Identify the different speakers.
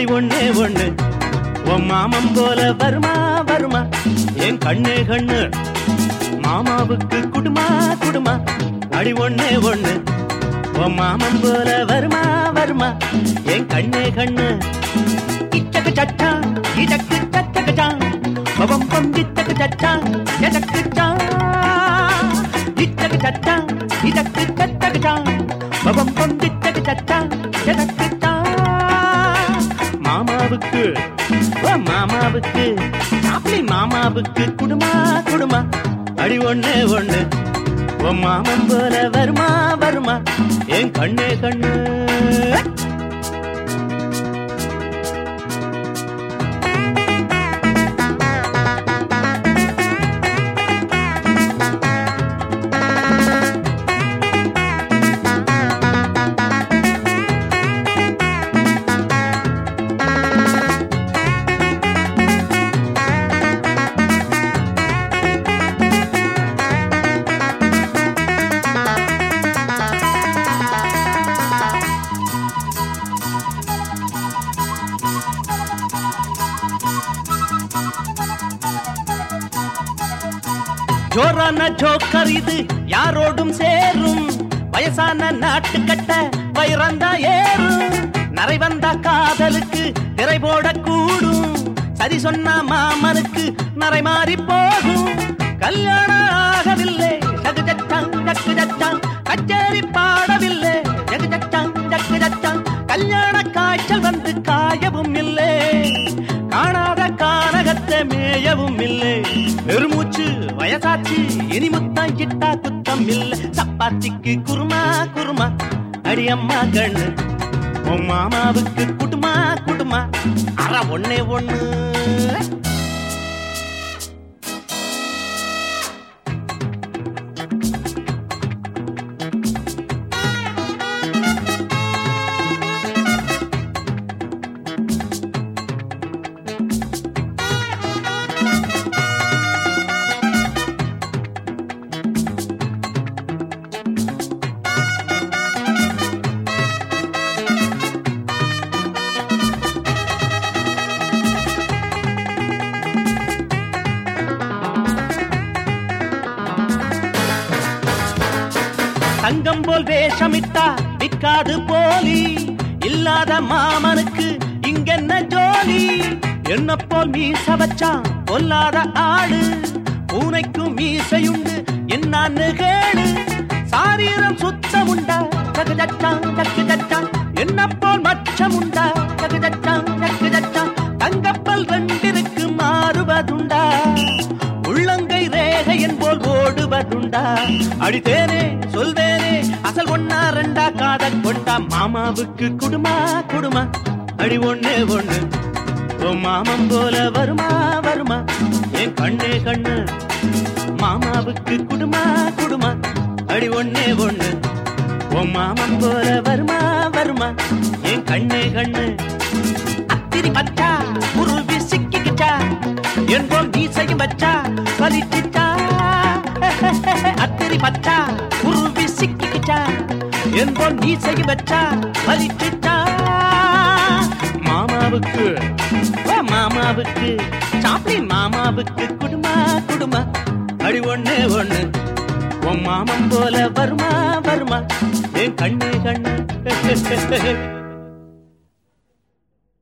Speaker 1: அடி ஒண்ணே ஒண்ணு உன் மாமன் போல வருமா வருமா என் கண்ணே கண்ணு மாமாவுக்கு குடுமா குடுமா அடி ஒண்ணே ஒண்ணு உன் மாமன் போல வருமா வருமா என் கண்ணே கண்ணு இச்சக்கு சட்டா இதக்கு சச்சக்கு சா பவம் பம் இத்தக்கு சட்டா எதக்கு சா இச்சக்கு சட்டா இதக்கு சச்சக்கு சா பவம் பம் இத்தக்கு சட்டா எதக்கு சா மாமாவுக்கு ஓ மாமாவுக்கு அப்படி மாமாவுக்கு குடுமா குடுமா அடி ஒண்ணு ஒண்ணு ஓ மாமன் போல வருமா வருமா என் கண்ணே கண்ணு ஜோரான ஜோக்கர் இது யாரோடும் சேரும் வயசான நாட்டு கட்ட வைரந்தா ஏறும் நரை வந்தா காதலுக்கு திரை போடக்கூடும் சரி சொன்ன மாமனுக்கு நரை மாறி போகும் கல்யாணம் ஆகவில்லை ஜகு ஜட்டாங் ஜக்கு ஜட்டாங் கச்சேரி பாடவில்லை ஜகு ஜட்டாங் ஜக்கு ஜட்டாங் கல்யாண காய்ச்சல் வந்து காயவும் இல்லை காணாத கானகத்தை மேயவும் இல்லை பெருமூச்சு வயசாச்சு இனி முத்தம் கிட்டா குத்தம் இல்ல சப்பாத்திக்கு குருமா குருமா அடியம்மா கண்ணு உன் மாமாவுக்கு குடுமா குடுமா அற ஒண்ணே ஒண்ணு தங்கம் போல் வேஷமிட்டா விக்காது போலி இல்லாத மாமனுக்கு இங்கென்ன ஜோலி என்ன போல் மீச வச்சான் பொல்லாத ஆடு பூனைக்கும் மீசையுண்டு என்னான்னு கேளு சாரீரம் சுத்தம் உண்டா ஜகு ஜட்டாங் ஜக்கு ஜட்டாங் என்ன போல் மச்சம் உண்டா ஜகு ஜட்டாங் ஜக்கு ஜட்டாங் தங்கப்பல் ரெண்டிற்கு மாறுவதுண்டா உள்ளங்கை ரேகையன் போல் ஓடுவதுண்டா அடித்தேனே சொல்வேனே அசல் ஒன்னா ரெண்டா காத கொண்டா மாமாவுக்கு குடுமா குடுமா அடி ஒண்ணே ஒண்ணு ஓ மாமன் போல வருமா வருமா என் கண்ணே கண்ணு மாமாவுக்கு குடுமா குடுமா அடி ஒண்ணே ஒண்ணு ஓ மாமன் போல வருமா வருமா என் கண்ணே கண்ணு அத்திரி பச்சா உருவி சிக்கிக்கிச்சா என்போம் மீசையும் வச்சா பலிச்சிச்சா அத்திரி பச்சா உருவி சிக்கிக்கிச்சா என்போம் மீசையும் வச்சா பலிச்சிச்சா மாமாவுக்கு ஓ மாமாவுக்கு சாப்பிளின் மாமாவுக்கு குடுமா குடுமா அடி ஒண்ணு ஒண்ணு உன் மாமன் போல வருமா வருமா என் கண்ணு கண்ணு